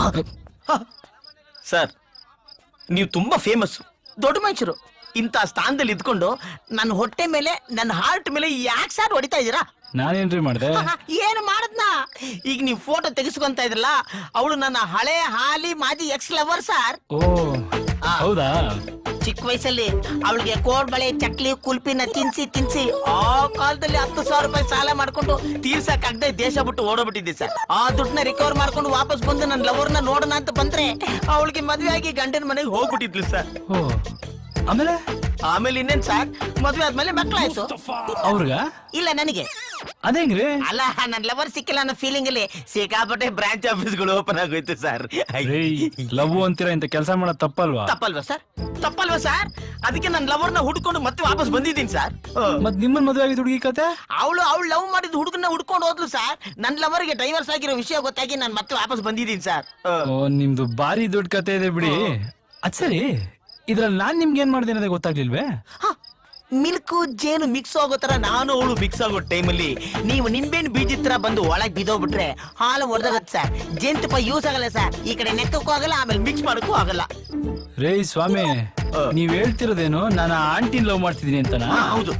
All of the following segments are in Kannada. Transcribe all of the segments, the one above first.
ಸರ್ ನೀವು ತುಂಬಾ ಫೇಮಸ್ ದೊಡ್ಡ ಮನುಷ್ಯರು ಇಂಥ ಸ್ಥಾನದಲ್ಲಿ ಇದ್ಕೊಂಡು ನನ್ನ ಹೊಟ್ಟೆ ಮೇಲೆ ನನ್ನ ಹಾರ್ಟ್ ಮೇಲೆ ಯಾಕೆ ಸರ್ ಹೊಡಿತಾ ಇದ್ದೀರಾ ನಾನೇನ್ರಿ ಮಾಡ್ದೆ ಏನು ಮಾಡದ್ನ ಈಗ ನೀವು ಫೋಟೋ ತೆಗೆಸ್ಕೊಂತ ಇದ್ರಲ್ಲ ಅವಳು ನನ್ನ ಹಳೆ ಹಾಲಿ ಮಾಜಿ ಎಕ್ಸ್ ಲವರ್ ಸರ್ ಓ ಹೌದಾ ಚಿಕ್ಕ ವಯಸ್ಸಲ್ಲಿ ಅವಳಿಗೆ ಕೋಡ್ ಬಳೆ ಚಕ್ಲಿ ಕುಲ್ಪಿನ ತಿನ್ಸಿ ತಿನ್ಸಿ ಆ ಕಾಲದಲ್ಲಿ ಹತ್ತು ಸಾವಿರ ರೂಪಾಯಿ ಸಾಲ ಮಾಡ್ಕೊಂಡು ತೀರ್ಸಕ್ ಆಗದೆ ದೇಶ ಬಿಟ್ಟು ಓಡೋಗ್ಬಿಟ್ಟಿದ್ದೆ ಸರ್ ಆ ದುಡ್ಡನ್ನ ರಿಕವರ್ ಮಾಡ್ಕೊಂಡು ವಾಪಸ್ ಬಂದು ನನ್ನ ಲವರ್ನ ನೋಡೋಣ ಅಂತ ಬಂದ್ರೆ ಅವಳಿಗೆ ಮದ್ವೆ ಆಗಿ ಗಂಡನ ಮನೆಗೆ ಹೋಗ್ಬಿಟ್ಟಿದ್ಲು ಸರ್ ಓ ಆಮೇಲೆ ಆಮೇಲೆ ಇನ್ನೇನ್ ಸರ್ ಮದ್ವೆ ಆದ್ಮೇಲೆ ಮಕ್ಕಳಾಯ್ತು ಅವ್ರಿಗ ಇಲ್ಲ ನನಗೆ ಅದೇಂಗ್ರಿ ಅಲ್ಲ ನನ್ ಲವರ್ ಸಿಕ್ಕಿಲ್ಲ ಅನ್ನೋ ಫೀಲಿಂಗ್ ಅಲ್ಲಿ ಸಿಕ್ಕಾಪಟ್ಟೆ ಬ್ರಾಂಚ್ ಆಫೀಸ್ಗಳು ಓಪನ್ ಆಗೋಯ್ತು ಸರ್ ರೀ ಲವ್ ಅಂತೀರಾ ಇಂತ ಕೆಲಸ ಮಾಡೋದ್ ತಪ್ಪಲ್ವಾ ತಪ್ಪಲ್ವಾ ಸರ್ ತಪ್ಪಲ್ವಾ ಸರ್ ಅದಕ್ಕೆ ನನ್ನ ಲವರ್ನ ಹುಡ್ಕೊಂಡು ಮತ್ತೆ ವಾಪಸ್ ಬಂದಿದ್ದೀನಿ ಸರ್ ಮತ್ ನಿಮ್ಮನ್ ಮದ್ವೆ ಆಗಿದ್ ಹುಡುಗಿ ಕತೆ ಅವಳು ಅವಳು ಲವ್ ಮಾಡಿದ ಹುಡುಗನ ಹುಡ್ಕೊಂಡು ಹೋದ್ಲು ಸರ್ ನನ್ನ ಲವರ್ಗೆ ಡೈವರ್ಸ್ ಆಗಿರೋ ವಿಷಯ ಗೊತ್ತಾಗಿ ನಾನು ಮತ್ತೆ ವಾಪಸ್ ಬಂದಿದ್ದೀನಿ ಸರ್ ಓ ನಿಮ್ದು ಬಾರಿ ದೊಡ್ಡ ಕತೆ ಇದೆ ಬಿಡಿ ಅದ್ ಸರಿ ಇದ್ರಲ್ಲಿ ನಾನ್ ನಿಮ್ಗೆ ಏನ್ ಮಾಡ್ದೆ ಅನ್ನೋದೇ ಗೊತ್ತಾಗ್ಲಿಲ್ವೇ ಮಿಲ್ಕು ಜೇನು ಮಿಕ್ಸ್ ಆಗೋ ತರ ನಾನು ಅವಳು ಮಿಕ್ಸ್ ಆಗೋ ಟೈಮಲ್ಲಿ ನೀವು ನಿಂಬೆಹಣ್ಣು ಬೀಜದ ತರ ಬಂದು ಒಳಗ್ ಬಿದ್ದೋಗ್ಬಿಟ್ರೆ ಹಾಲು ಹೊಡೆದಾಗತ್ತೆ ಸರ್ ಜೇನುತುಪ್ಪ ಯೂಸ್ ಆಗಲ್ಲ ಸರ್ ಈ ಕಡೆ ನೆಕ್ಕಕ್ಕೂ ಆಗಲ್ಲ ಆಮೇಲೆ ಮಿಕ್ಸ್ ಮಾಡಕ್ಕೂ ಆಗಲ್ಲ ರೇ ಸ್ವಾಮಿ ನೀವ್ ಹೇಳ್ತಿರೋದೇನು ನಾನು ಆಂಟಿನ್ ಲವ್ ಮಾಡ್ತಿದೀನಿ ಅಂತನಾ ಹಾ, ಹೌದು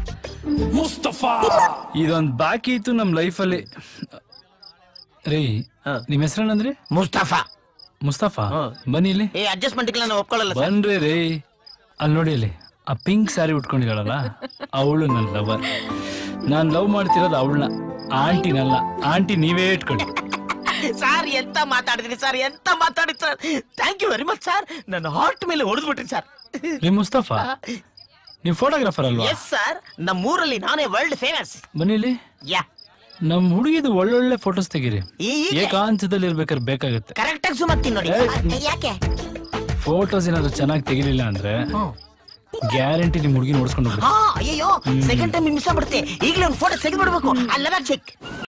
ಇದೊಂದ್ ಬಾಕಿ ಇತ್ತು ನಮ್ ಲೈಫಲ್ಲಿ ರೀ ಹಾ. ನಿಮ್ ಹೆಸರೇನಂದ್ರಿ ಮುಸ್ತಫಾ ಮುಸ್ತಫಾ ಹಾ. ಬನ್ನಿ ಇಲ್ಲಿ ಏ ಅಡ್ಜಸ್ಟ್ಮೆಂಟ್ ನಾನು ಒಪ್ಕೊಳ್ಳಲ್ಲ ಸರ್ ಬನ್ರಿ ರೀ ಅಲ್ಲಿ ನೋಡಿ ಅಲ್ಲಿ ಆ ಪಿಂಕ್ ಸ್ಯಾರಿ ಉಟ್ಕೊಂಡಿದ್ದಾಳಲ್ಲ ಅವಳು ನನ್ ಲವರ್ ನಾನ್ ಲವ್ ಮಾಡ್ತಿರೋದು ಅವಳನ್ನ ಆಂಟಿನಲ್ಲ ಆಂಟಿ ನೀವೇ ಇಟ್ಕೊಳ್ಳಿ ಸರ್ ಎಂತ ಮಾತಾಡಿದ್ರಿ ಸರ್ ಎಂತ ಮಾತಾಡಿದ್ sir thank you very much sir ನನ್ನ ಹಾರ್ಟ್ ಮೇಲೆ ಹೊಡೆದ್ಬಿಟ್ರಿ ಸರ್ ರೀ ಮುಸ್ತಫಾ ನೀವ್ ಫೋಟೋಗ್ರಾಫರ್ ಅಲ್ವಾ ಎಸ್ ಸರ್ ನಮ್ಮೂರಲ್ಲಿ ನಾನೇ ವರ್ಲ್ಡ್ ಫೇಮಸ್ ಬನ್ನಿ ಇಲ್ಲಿ ಯಾ ನಮ್ ಹುಡುಗಿದು ಒಳ್ಳೊಳ್ಳೆ ಫೋಟೋಸ್ ತೆಗೀರಿ ಈ ಏಕಾಂತದಲ್ಲಿ ಇರ್ಬೇಕಾದ್ರೆ ಬೇಕಾಗತ್ತೆ ಕರೆಕ್ಟ್ ಆಗಿ ಸುಮ್ ಆಗ್ತೀನಿ ನೋಡಿ ಏ, ಯಾಕೆ ಫೋಟೋಸ್ ಏನಾದ್ರು ಚೆನ್ನಾಗಿ ತೆಗಿಲಿಲ್ಲ ಅಂದ್ರೆ ಗ್ಯಾರಂಟಿ ನಿಮ್ ಹುಡುಗಿ ನೋಡ್ಸ್ಕೊಂಡು ಹೋಗ್ಬೇಕು ಹಾ ಅಯ್ಯೋ ಸೆಕೆಂಡ್ ಟೈಮ್ ಮಿಸ್ ಆಗ್ಬಿಡುತ್ತೆ ಈಗಲೇ ಒಂದು ಫೋಟೋ ತೆಗೆದ್ಬಿಡ್ಬೇಕು ಅಲ್ಲದ ಚೆಕ್